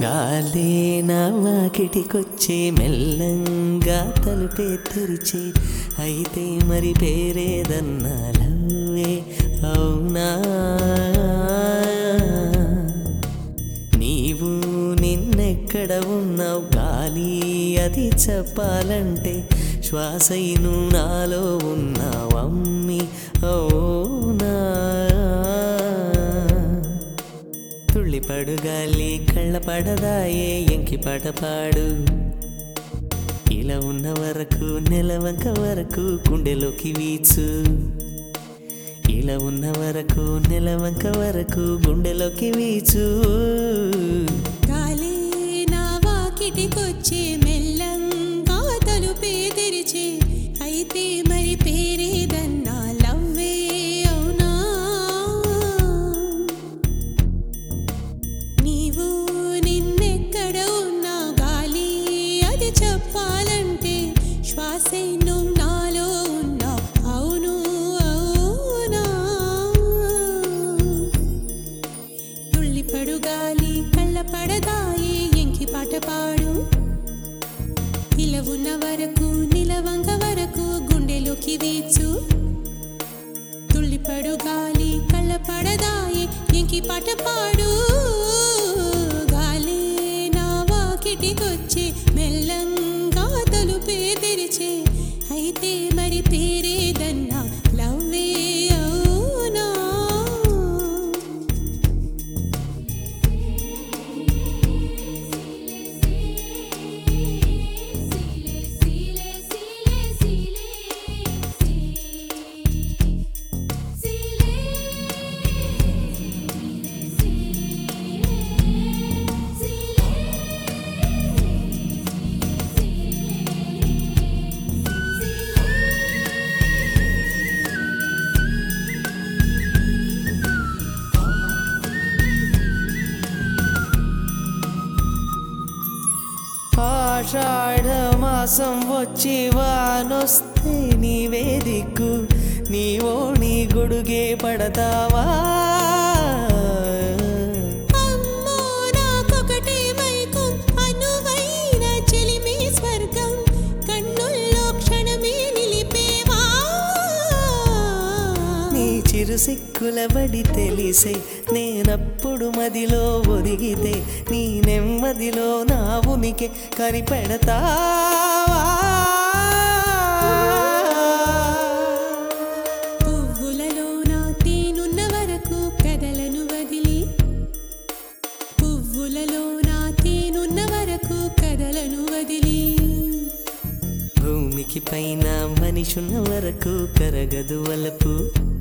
గాలే నా వాకిటికొచ్చే మెల్లంగా తలుపే తెరిచే అయితే మరి పేరేదన్నా లవ్వే అవునా నీవు నిన్నెక్కడ ఉన్నావు గాలి అది చెప్పాలంటే శ్వాసైను నాలో ఉన్నావు అమ్మి అవునా తుళ్ళిపడు గాలి కళ్ళ పడదాయే ఎంకి పాట పాడు ఇలా ఉన్న వరకు నెలవంక వరకు గుండెలోకి వీచు ఇలా ఉన్న వరకు నెలవంక వరకు గుండెలోకి వీచు గాలి నా వాకిటికొచ్చే మెల్లంగా తలుపే తెరిచే అయితే మరి పేరేదన్నా లవ్వే అవునా నీవు నిన్నెక్కడ ఉన్నా గాలి అది చెప్పాలంటే శ్వాసే నువ్వు నాలో ఉన్నా అవును అవునా తుళ్ళిపడు గాలి కళ్ళ పడదాయి ఎంకి పాట పాడు ఇలా ఉన్న వరకు నిలవంగ వరకు గుండెలోకి వీచు తుళ్ళిపడు గాలి కళ్ళ పడదాయి ఎంకి పాట పాడు గాలి నా వాకిటికొచ్చే మెల్లంగా తలుపే తెరిచే అయితే మరి పేరేదన్నా లవ్వే అవునా ఆషాఢ మాసం వచ్చి వానొస్తే నీవే దిక్కు నీవో నీ గొడుగే పడతావా అమ్మో నాకొకటే మైకం అనువైన చెలిమి స్వర్గం కన్నుల్లో క్షణమే నిలిపేవా నీ చిరు సిక్కుల బడి తెలిసే నేనప్పుడు మదిలో ఒదిగితే నీ నెమ్మదిలో నా ఉనికి కనిపెడతావా పువ్వులలో నా తేనున్న వరకు కదలను వదిలి పువ్వులలో నా తేనున్న వరకు కదలను వదిలి భూమికి పైన మనిషున్న వరకు కరగదు వలపు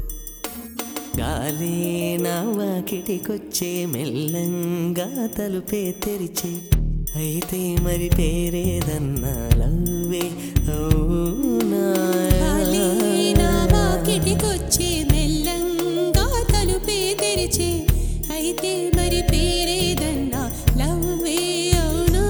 గాలే నా వాకిటికొచ్చే మెల్లంగా తలుపే తెరిచే అయితే మరి పేరేదన్నా లవ్వే అవునా గాలి నా వాకిటికొచ్చే మెల్లంగా తలుపే తెరిచే అయితే మరి పేరేదన్నా లవ్వే అవునా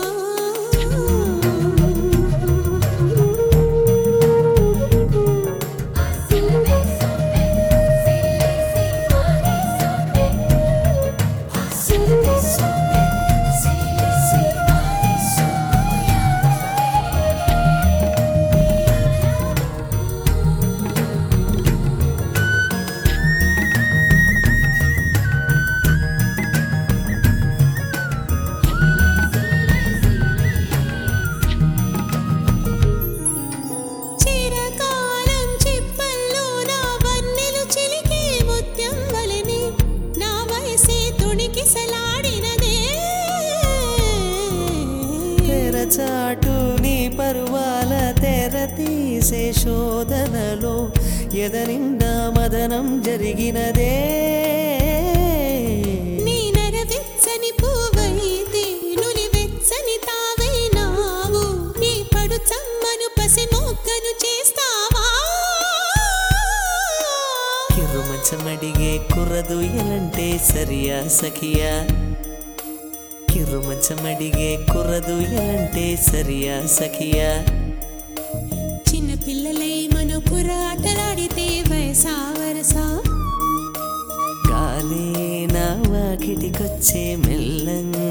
చిరకాలం చిప్పల్లో నా వన్నెలు చిలికే ముత్యం వలెనే నా వయసే తుణికిసలాడినదే తెరచాటు నీ పరువాల తెర తీసే శోధనలో ఎదనిండా మదనం జరిగినదే నీ నరవెచ్చని పువ్వైతే నులి వెచ్చని తావైనావు నీ పడు చమ్మను పసి మొక్కను చేస్తావా కిర్రు మంచమడిగే కుర్రదు ఎలంటే సరియా సఖియా కిర్రు మంచమడిగే కుర్రదు ఎలంటే సరియా సఖియా చిన్న పిల్లలై మన పురాటలాడితే వయసా వరసా గాలే నా వాకిటికొచ్చే మెల్లంగా